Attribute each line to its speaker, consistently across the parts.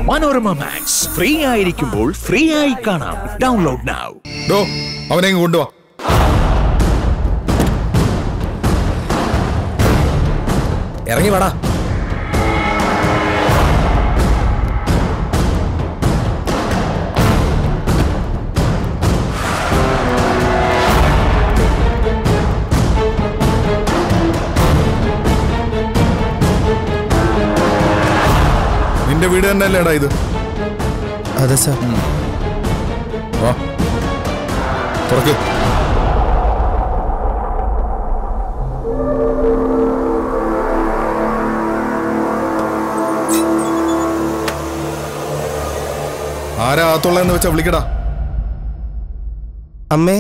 Speaker 1: Manorama max free ആയിരിക്കുമ്പോൾ free ആയി കാണാം ഡൗൺലോഡ് നൗ
Speaker 2: ഡോ അവനെ ഇങ്ങ് കൊണ്ടുവാ
Speaker 3: ഇറങ്ങി വാടാ
Speaker 2: നിന്റെ വീട് തന്നെയല്ലേടാ ഇത്
Speaker 3: അതെ സാർ
Speaker 2: വാ തുറക്ക് ആരാ ആത്തുള്ളതെന്ന് വെച്ചാ വിളിക്കടാ
Speaker 3: അമ്മേ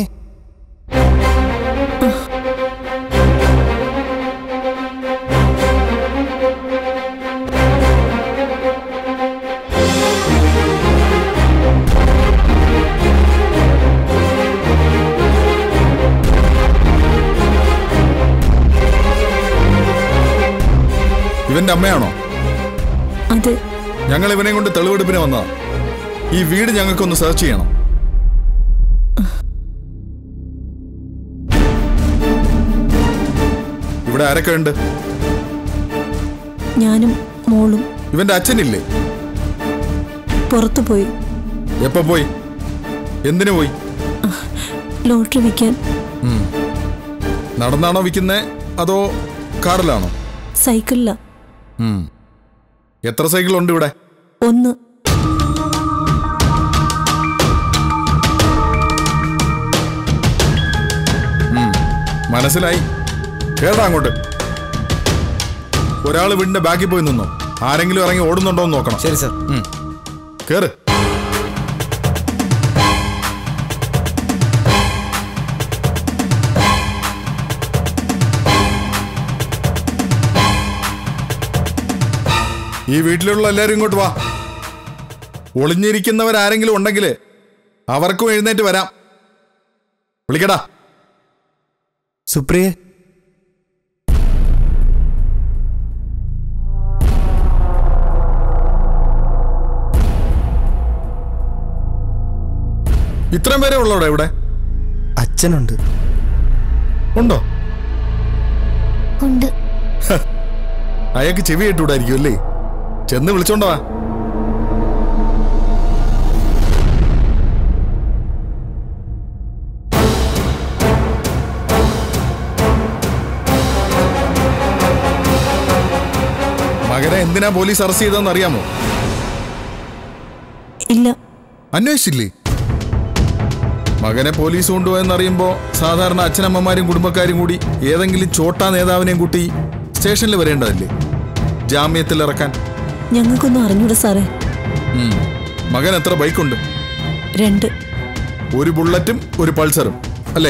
Speaker 2: ഇവന്റെ അമ്മയാണോ
Speaker 4: അതെ
Speaker 2: ഞങ്ങൾ ഇവനെ കൊണ്ട് തെളിവെടുപ്പിന് വന്നതാ ഈ വീട് ഞങ്ങൾക്കൊന്ന് സെർച്ച് ചെയ്യണം ഇവിടെ ആരൊക്കെ ഉണ്ട്
Speaker 4: ഞാനും മോളും
Speaker 2: ഇവന്റെ അച്ഛനില്ലേ
Speaker 4: പുറത്തു പോയി
Speaker 2: എപ്പോ പോയി എന്തിനു പോയി
Speaker 4: ലോട്ടറി വിൽക്കാൻ
Speaker 2: നടന്നാണോ വിൽക്കുന്നേ അതോ കാറിലാണോ
Speaker 4: സൈക്കിളില
Speaker 2: ഉം. എത്ര സൈക്കിൾ ഉണ്ട് ഇവിടെ
Speaker 4: ഒന്ന്
Speaker 2: മനസ്സിലായി കേടാ അങ്ങോട്ട് ഒരാൾ വീടിന്റെ ബാക്കിൽ പോയി നിന്നോ ആരെങ്കിലും ഇറങ്ങി ഓടുന്നുണ്ടോ എന്ന് നോക്കണം
Speaker 3: ശരി സാർ
Speaker 2: കേറ് ഈ വീട്ടിലുള്ള എല്ലാവരും ഇങ്ങോട്ട് വാ ഒളിഞ്ഞിരിക്കുന്നവരാരെങ്കിലും ഉണ്ടെങ്കിൽ അവർക്കും എഴുന്നേറ്റ് വരാം വിളിക്കടാ
Speaker 3: സുപ്രിയെ
Speaker 2: ഇത്രയും പേരെ ഉള്ളവിടെ ഇവിടെ
Speaker 3: അച്ഛനുണ്ട്
Speaker 2: ഉണ്ടോ
Speaker 5: ഉണ്ട്
Speaker 2: അയാൾക്ക് ചെവി കേട്ടൂടായിരിക്കും അല്ലേ ചെന്ന് വിളിച്ചോണ്ടോ വാ മകനെ എന്തിനാ പോലീസ് അറസ്റ്റ് ചെയ്തതെന്ന് അറിയാമോ
Speaker 4: ഇല്ല
Speaker 2: അന്വേഷിച്ചില്ലേ മകനെ പോലീസ് കൊണ്ടുപോയെന്ന് അറിയുമ്പോ സാധാരണ അച്ഛനമ്മമാരും കുടുംബക്കാരും കൂടി ഏതെങ്കിലും ചോട്ടാ നേതാവിനെയും കൂട്ടി സ്റ്റേഷനിൽ വരേണ്ടതല്ലേ ജാമ്യത്തിൽ ഇറക്കാൻ
Speaker 4: ഞങ്ങൾക്കൊന്നും അറിഞ്ഞൂടാ സാറേ
Speaker 2: ഉം. മകൻ എത്ര ബൈക്കുണ്ട്
Speaker 4: രണ്ട്
Speaker 2: ഒരു ബുള്ളറ്റും ഒരു പൾസറും അല്ലേ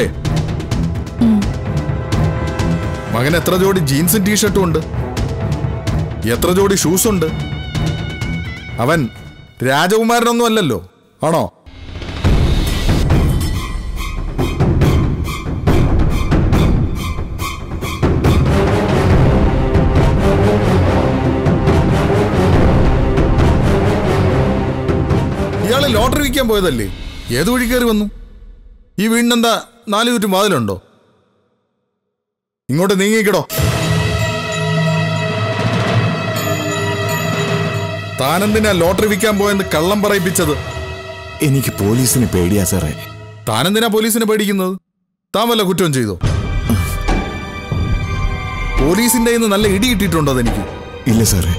Speaker 2: മകൻ എത്ര ജോഡി ജീൻസും ടീഷർട്ടും ഉണ്ട് എത്ര ജോഡി ഷൂസ് ഉണ്ട് അവൻ രാജകുമാരനൊന്നും അല്ലല്ലോ ആണോ ഇയാള് ലോട്ടറി വിൽക്കാൻ പോയതല്ലേ ഏത് വഴി കയറി വന്നു ഈ വീടിനെന്താ നാല് ചുറ്റും വാതിലുണ്ടോ ഇങ്ങോട്ട് നീങ്ങിക്കടോ താനെന്തിനാ ലോട്ടറി വിൽക്കാൻ പോയെന്ന് കള്ളം പറയിപ്പിച്ചത്
Speaker 6: എനിക്ക് പോലീസിനെ പേടിയാ സാറേ
Speaker 2: താനെന്തിനാ പോലീസിനെ പേടിക്കുന്നത് താൻ വല്ല കുറ്റം ചെയ്തോ പോലീസിന്റെ കയ്യിൽ നിന്ന് നല്ല ഇടി കിട്ടിയിട്ടുണ്ടോ അതെനിക്ക്
Speaker 6: ഇല്ല സാറേ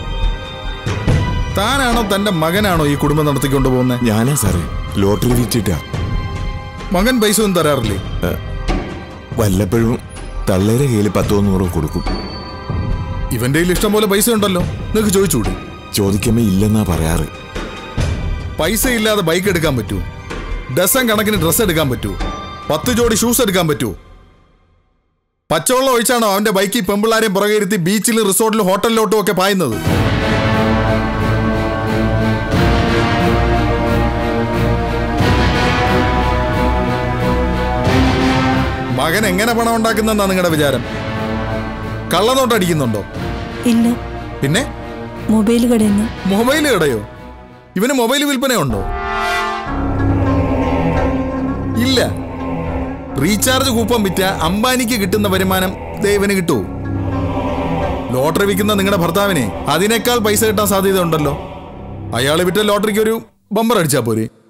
Speaker 2: താനാണോ തന്റെ മകനാണോ ഈ കുടുംബം നടത്തിക്കൊണ്ട് പോകുന്നത്
Speaker 6: ഞാനാ സാറേ ലോട്ടറി വിറ്റിട്ടാ
Speaker 2: മകൻ പൈസ ഒന്നും തരാറില്ലേ
Speaker 6: വല്ലപ്പോഴും തള്ളേരെ കയ്യിൽ പത്തോ നൂറോ കൊടുക്കും
Speaker 2: ഇവന്റെ കയ്യിൽ ഇഷ്ടം പോലെ പൈസ ഉണ്ടല്ലോ നിനക്ക് ചോദിച്ചൂടെ
Speaker 6: ചോദിക്കുമ്പോ ഇല്ലെന്നാ പറയാറ്
Speaker 2: പൈസ ഇല്ലാതെ ബൈക്ക് എടുക്കാൻ പറ്റുമോ ഡസൻ കണക്കിന് ഡ്രസ്സ് എടുക്കാൻ പറ്റുമോ പത്ത് ജോഡി ഷൂസ് എടുക്കാൻ പറ്റുമോ പച്ചവെള്ളം ഒഴിച്ചാണോ അവന്റെ ബൈക്കിൽ പെമ്പിള്ളാരെയും പുറകെ ഇരുത്തി ബീച്ചിലും റിസോർട്ടിലും ഹോട്ടലിലോട്ടും ഒക്കെ പായുന്നത് മകൻ എങ്ങനെ പണം ഉണ്ടാക്കുന്നെന്നാ നിങ്ങളുടെ വിചാരം കള്ളനോട്ട് അടിക്കുന്നുണ്ടോ
Speaker 4: ഇല്ല
Speaker 2: പിന്നെ
Speaker 4: മൊബൈൽ കടയിൽ നിന്ന്
Speaker 2: മൊബൈൽ കടയോ ഇവന് മൊബൈൽ വിൽപ്പനയുണ്ടോ ഇല്ല റീചാർജ് കൂപ്പൺ വിറ്റ അംബാനിക്ക് കിട്ടുന്ന വരുമാനം ദേ ഇവന് കിട്ടൂ ലോട്ടറി വിൽക്കുന്ന നിങ്ങളുടെ ഭർത്താവിനെ അതിനേക്കാൾ പൈസ കിട്ടാൻ സാധ്യത ഉണ്ടല്ലോ അയാൾ വിറ്റ ലോട്ടറിക്ക് ഒരു ബമ്പർ അടിച്ചാ പോരെ